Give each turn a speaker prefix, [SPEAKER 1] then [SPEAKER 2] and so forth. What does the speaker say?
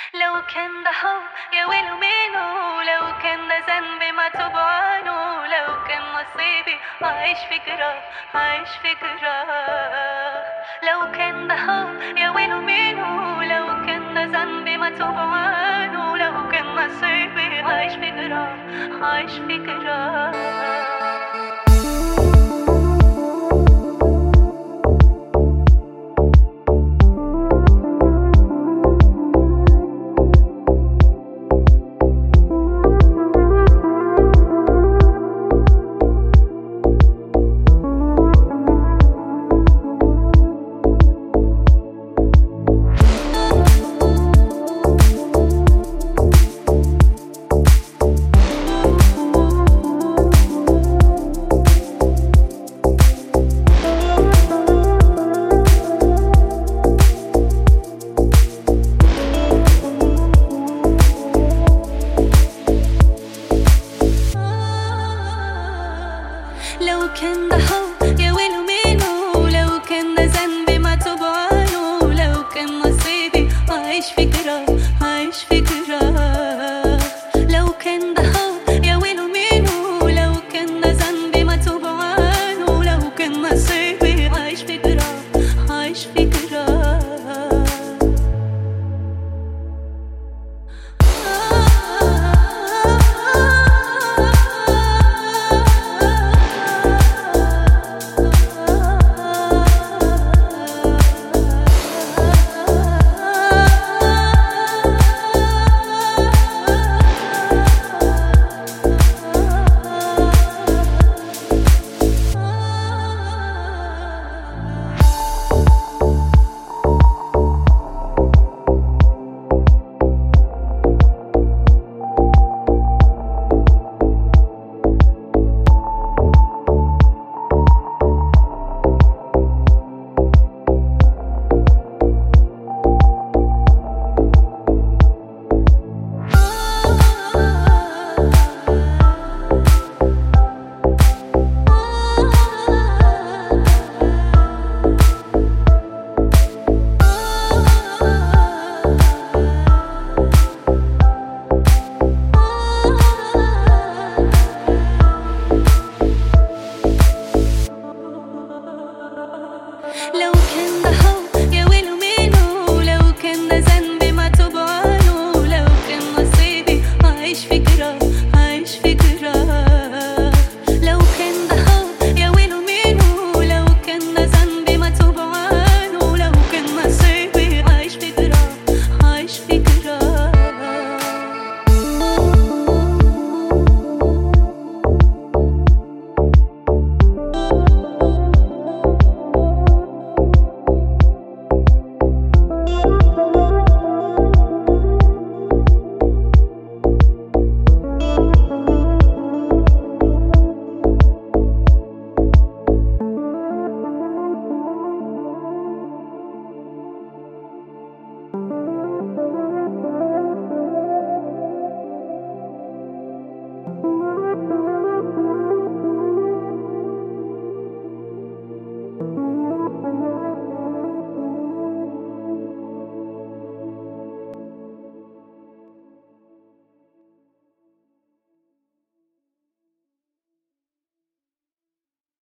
[SPEAKER 1] لو كان ده حب يا ويله منه لو كان ده ذنبي ما توب عنه لو كان نصيبي عايش في جراح عايش في جراح لو كان ده حب يا ويله منه لو كان ده ذنبي ما توب عنه لو كان نصيبي عايش في جراح عايش في جراح